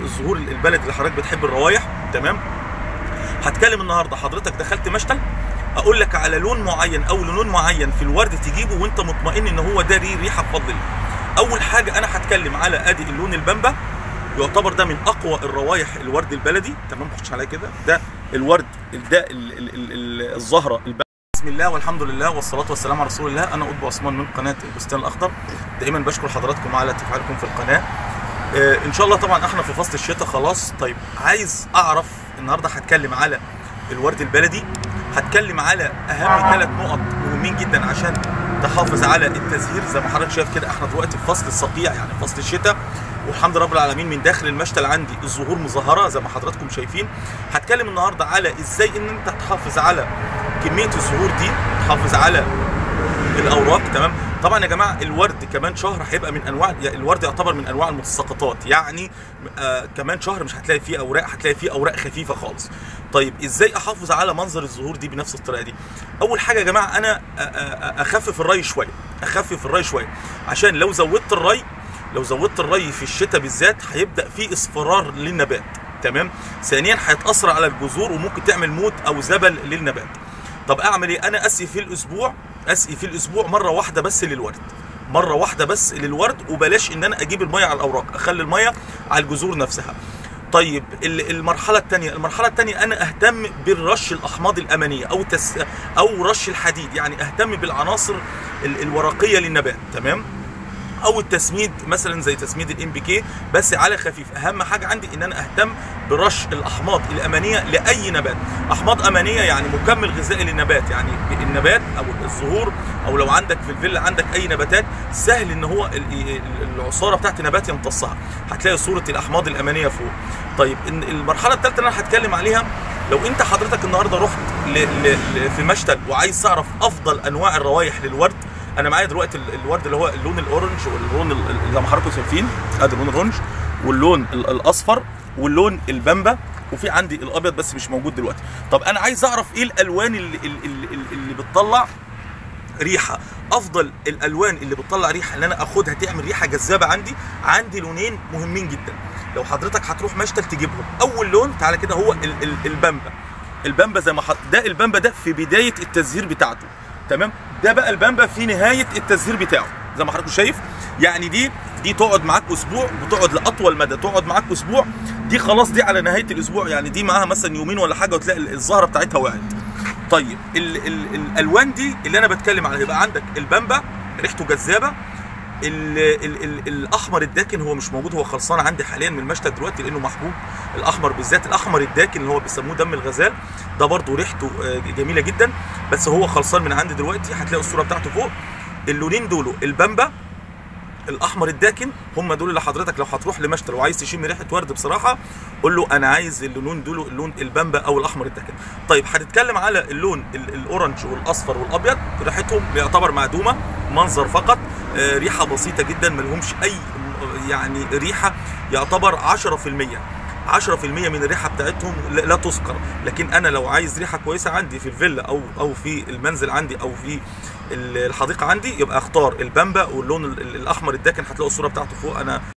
الزهور البلد اللي حضرتك بتحب الروايح تمام هتكلم النهارده حضرتك دخلت مشتل اقول لك على لون معين او لون معين في الورد تجيبه وانت مطمئن ان هو ده ليه ريحه بفضل الله اول حاجه انا هتكلم على ادي اللون البامبا يعتبر ده من اقوى الروايح الورد البلدي تمام خش عليا كده ده الورد ده ال- ال- ال- ال- الزهره البلدي بسم الله والحمد لله والصلاة والسلام على رسول الله أنا قطب عثمان من قناة البستان الأخضر دائما بشكر حضراتكم على تفاعلكم في القناة آه إن شاء الله طبعا احنا في فصل الشتاء خلاص طيب عايز أعرف النهاردة هتكلم على الورد البلدي هتكلم على أهم ثلاث نقط مهمين جدا عشان تحافظ على التزهير زي ما حضرتك شايف كده احنا دلوقتي في فصل الصقيع يعني فصل الشتاء والحمد لله رب العالمين من داخل المشتل عندي الزهور مظهره زي ما حضراتكم شايفين هتكلم النهارده على ازاي ان انت تحافظ على كميه الزهور دي تحافظ على الاوراق تمام طبعا يا جماعه الورد كمان شهر هيبقى من انواع يعني الورد يعتبر من انواع المتساقطات يعني آه كمان شهر مش هتلاقي فيه اوراق هتلاقي فيه اوراق خفيفه خالص طيب ازاي احافظ على منظر الزهور دي بنفس الطريقه دي اول حاجه يا جماعه انا آه، آه، اخفف الري شويه اخفف الري شويه عشان لو زودت الري لو زودت الري في الشتاء بالذات هيبدا في اصفرار للنبات تمام ثانيا هيتاثر على الجذور وممكن تعمل موت او زبل للنبات طب اعمل ايه انا اسقي في الاسبوع اسقي في الاسبوع مره واحده بس للورد مره واحده بس للورد وبلاش ان انا اجيب الميه على الاوراق اخلي الميه على الجذور نفسها طيب ال- المرحله الثانيه المرحله الثانيه انا اهتم بالرش الاحماض الامانيه او تس او رش الحديد يعني اهتم بالعناصر ال- الورقيه للنبات تمام او التسميد مثلا زي تسميد الام بي كي بس على خفيف اهم حاجه عندي ان انا اهتم برش الاحماض الامانيه لاي نبات احماض امانيه يعني مكمل غذائي للنبات يعني النبات او الزهور او لو عندك في الفيلا عندك اي نباتات سهل ان هو ال- ال- العصاره بتاعت النبات يمتصها هتلاقي صوره الاحماض الامانيه فوق طيب إن المرحله الثالثه اللي انا هتكلم عليها لو انت حضرتك النهارده رحت ل... ل... ل... في مشتل وعايز تعرف افضل انواع الروايح للورد انا معايا دلوقتي ال- الورد اللي هو اللون الاورنج واللون ال- ال- زي ما حضراتكم شايفين ادي اللون الاورنج واللون ال- الاصفر واللون البامبا وفي عندي الابيض بس مش موجود دلوقتي طب انا عايز اعرف ايه الالوان اللي اللي, اللي, اللي بتطلع ريحه افضل الالوان اللي بتطلع ريحه اللي انا اخدها تعمل ريحه جذابه عندي عندي لونين مهمين جدا لو حضرتك هتروح مشتل تجيبهم اول لون تعالى كده هو ال ال البامبا البامبا زي ما حط ده البامبا ده في بدايه التزهير بتاعته تمام ده بقى البامبا في نهايه التزهير بتاعه زي ما حضرتك شايف يعني دي دي تقعد معاك اسبوع بتقعد لاطول مدى تقعد معاك اسبوع دي خلاص دي على نهايه الاسبوع يعني دي معاها مثلا يومين ولا حاجه وتلاقي الزهره بتاعتها وقعت طيب ال ال الالوان دي اللي انا بتكلم عليها يبقى عندك البامبا ريحته جذابه ال ال ال الاحمر الداكن هو مش موجود هو خلصان عندي حاليا من المشتل دلوقتي لانه محبوب الاحمر بالذات الاحمر الداكن اللي هو بيسموه دم الغزال ده برضو ريحته آه، جميله جدا بس هو خلصان من عندي دلوقتي هتلاقي الصوره بتاعته فوق اللونين دول البامبا الاحمر الداكن هم دول اللي حضرتك لو هتروح لمشتل وعايز تشم ريحه ورد بصراحه قول له انا عايز اللونين دول اللون البامبا او الاحمر الداكن طيب هنتكلم على اللون ال- الاورنج والاصفر والابيض ريحتهم يعتبر معدومه منظر فقط آه، ريحه بسيطه جدا ما لهمش اي م- يعني ريحه يعتبر 10% 10% من الريحه بتاعتهم لا لا تذكر لكن انا لو عايز ريحه كويسه عندي في الفيلا او او في المنزل عندي او في ال- الحديقه عندي يبقى اختار البامبا واللون ال- ال- الاحمر الداكن هتلاقوا الصوره بتاعته فوق انا